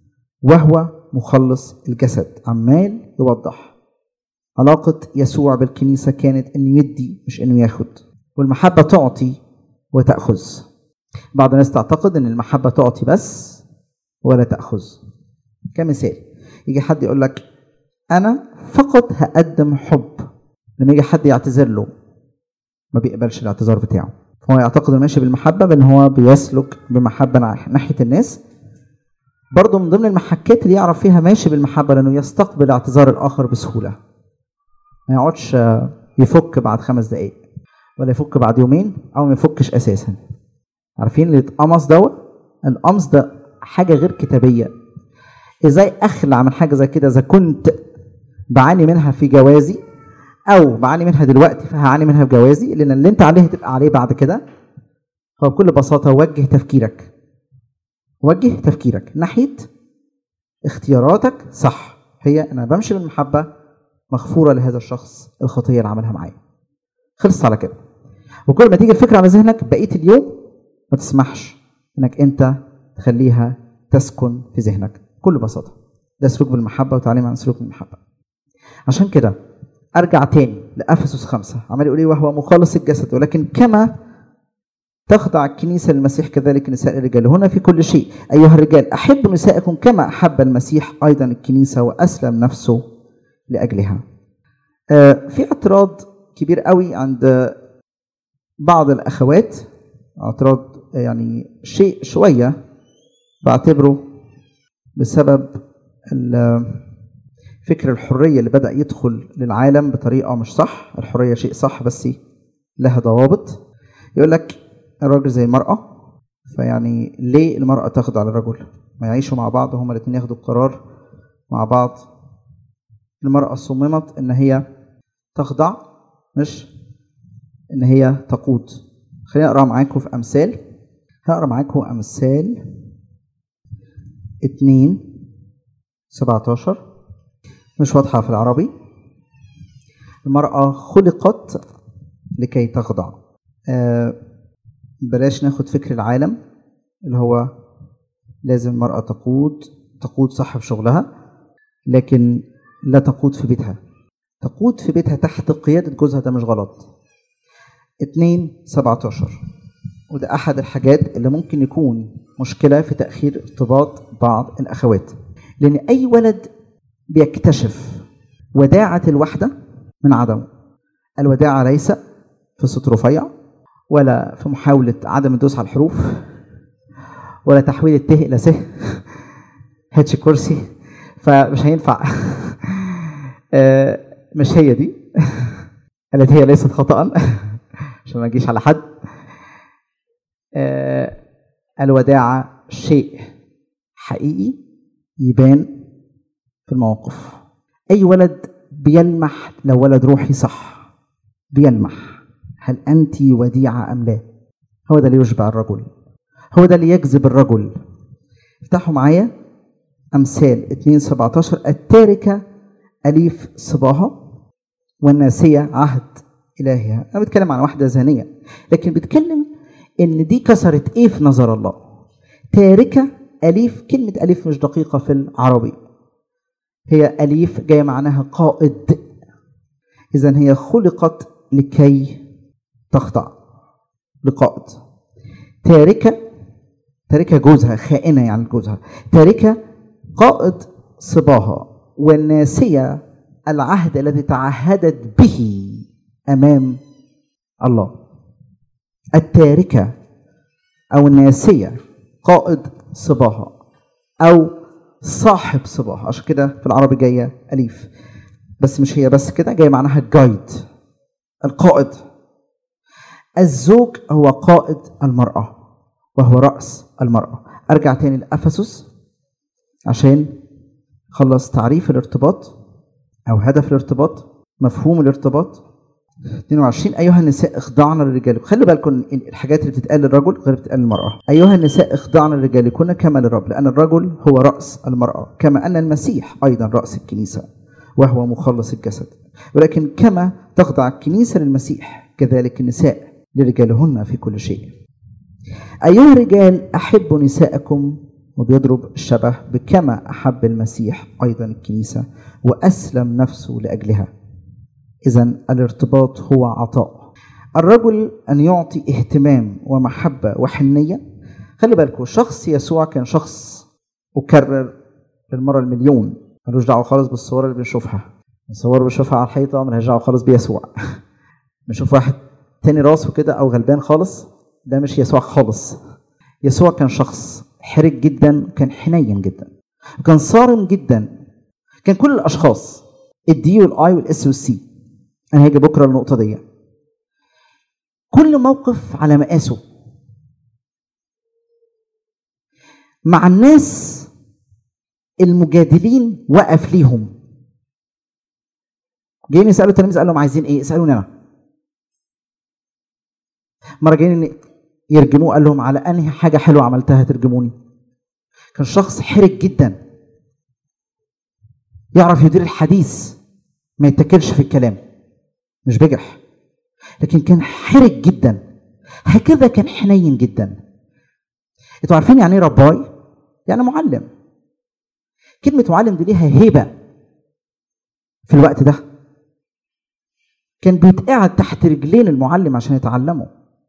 وهو مخلص الجسد عمال يوضح علاقة يسوع بالكنيسة كانت انه يدي مش انه ياخد والمحبة تعطي وتأخذ بعض الناس تعتقد ان المحبة تعطي بس ولا تأخذ كمثال يجي حد يقول لك انا فقط هقدم حب لما يجي حد يعتذر له ما بيقبلش الاعتذار بتاعه هو يعتقد انه ماشي بالمحبة بان هو بيسلك بمحبة ناحية الناس برضه من ضمن المحكات اللي يعرف فيها ماشي بالمحبة لانه يستقبل اعتذار الاخر بسهولة ما يقعدش يفك بعد خمس دقايق ولا يفك بعد يومين او ما يفكش اساسا عارفين اللي اتقمص دوت القمص ده حاجه غير كتابيه ازاي اخلع من حاجه زي كده اذا كنت بعاني منها في جوازي او بعاني منها دلوقتي فهعاني منها في جوازي لان اللي انت عليه هتبقى عليه بعد كده هو بكل بساطه وجه تفكيرك وجه تفكيرك ناحيه اختياراتك صح هي انا بمشي بالمحبه مغفوره لهذا الشخص الخطيه اللي عملها معايا خلصت على كده وكل ما تيجي الفكره على ذهنك بقيه اليوم ما تسمحش انك انت تخليها تسكن في ذهنك بكل بساطه ده سلوك بالمحبه وتعليم عن سلوك بالمحبه عشان كده ارجع تاني لافسس خمسة عمال يقول ايه وهو مخلص الجسد ولكن كما تخضع الكنيسة للمسيح كذلك نساء الرجال هنا في كل شيء أيها الرجال أحبوا نسائكم كما أحب المسيح أيضا الكنيسة وأسلم نفسه لأجلها آه في اعتراض كبير قوي عند بعض الأخوات اعتراض يعني شيء شوية بعتبره بسبب فكر الحرية اللي بدأ يدخل للعالم بطريقة مش صح الحرية شيء صح بس لها ضوابط يقول لك الراجل زي المرأة فيعني ليه المرأة تخضع للرجل ما يعيشوا مع بعض هما الاثنين ياخدوا القرار مع بعض المرأة صممت ان هي تخضع مش ان هي تقود خليني اقرا معاكم في امثال هقرا معاكم امثال اتنين سبعتاشر مش واضحة في العربي المرأة خلقت لكي تخضع آه بلاش ناخد فكر العالم اللي هو لازم المرأة تقود تقود صح في شغلها لكن لا تقود في بيتها تقود في بيتها تحت قيادة جوزها ده مش غلط اتنين سبعتاشر وده أحد الحاجات اللي ممكن يكون مشكلة في تأخير ارتباط بعض الأخوات لأن أي ولد بيكتشف وداعة الوحدة من عدمه الوداعة ليس في صوت رفيع ولا في محاولة عدم الدوس على الحروف ولا تحويل الته إلى س هاتش كرسي فمش هينفع مش هي دي التي هي ليست خطأ عشان ما اجيش على حد الوداعة شيء حقيقي يبان في المواقف أي ولد بيلمح لو ولد روحي صح بيلمح هل أنت وديعة أم لا هو ده اللي يشبع الرجل هو ده اللي يجذب الرجل افتحوا معايا أمثال 2 17 التاركة أليف صباها والناسية عهد إلهها أنا بتكلم عن واحدة زانية لكن بتكلم إن دي كسرت إيه في نظر الله تاركة أليف كلمة أليف مش دقيقة في العربي هي أليف جاية معناها قائد إذا هي خلقت لكي تخضع لقائد تاركة تاركة جوزها خائنة يعني جوزها تاركة قائد صباها والناسية العهد الذي تعهدت به أمام الله التاركة أو الناسية قائد صباها أو صاحب صباها عشان كده في العربي جاية أليف بس مش هي بس كده جاية معناها جايد القائد الزوج هو قائد المرأة وهو رأس المرأة أرجع تاني لأفسس عشان خلص تعريف الارتباط أو هدف الارتباط مفهوم الارتباط 22 أيها النساء اخضعن لرجالكم خلي بالكم الحاجات اللي بتتقال للرجل غير بتتقال للمرأة أيها النساء اخضعن لرجالكن كما للرب لأن الرجل هو رأس المرأة كما أن المسيح أيضا رأس الكنيسة وهو مخلص الجسد ولكن كما تخضع الكنيسة للمسيح كذلك النساء لرجالهن في كل شيء أيها الرجال أحبوا نساءكم وبيضرب الشبه بكما أحب المسيح أيضا الكنيسة وأسلم نفسه لأجلها إذا الارتباط هو عطاء الرجل أن يعطي اهتمام ومحبة وحنية خلي بالكم شخص يسوع كان شخص أكرر للمرة المليون ملوش دعوة خالص بالصور اللي بنشوفها الصور اللي بنشوفها على الحيطة ملهاش دعوة خالص بيسوع بنشوف واحد تاني راسه كده أو غلبان خالص ده مش يسوع خالص يسوع كان شخص حرج جدا وكان حنين جدا وكان صارم جدا كان كل الاشخاص الدي والاي والاس والسي انا هاجي بكره النقطه دي كل موقف على مقاسه مع الناس المجادلين وقف ليهم جايين يسالوا التلاميذ قال لهم عايزين ايه اسالوني انا مره جايين يرجموه قال لهم على انهي حاجه حلوه عملتها ترجموني كان شخص حرج جدا يعرف يدير الحديث ما يتكلش في الكلام مش بجح لكن كان حرج جدا هكذا كان حنين جدا انتوا عارفين يعني ايه رباي يعني معلم كلمة معلم دي ليها هيبة في الوقت ده كان بيتقعد تحت رجلين المعلم عشان يتعلمه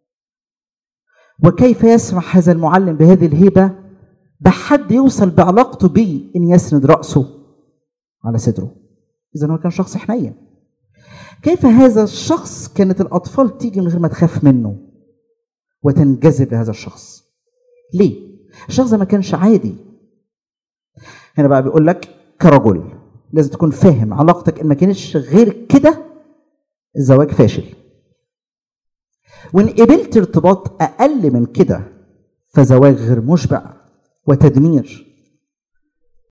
وكيف يسمح هذا المعلم بهذه الهيبة بحد يوصل بعلاقته بيه ان يسند رأسه على صدره اذا هو كان شخص حنين كيف هذا الشخص كانت الاطفال تيجي من غير ما تخاف منه وتنجذب لهذا الشخص ليه الشخص ده ما كانش عادي هنا بقى بيقول لك كرجل لازم تكون فاهم علاقتك ان ما كانتش غير كده الزواج فاشل وان قبلت ارتباط اقل من كده فزواج غير مشبع وتدمير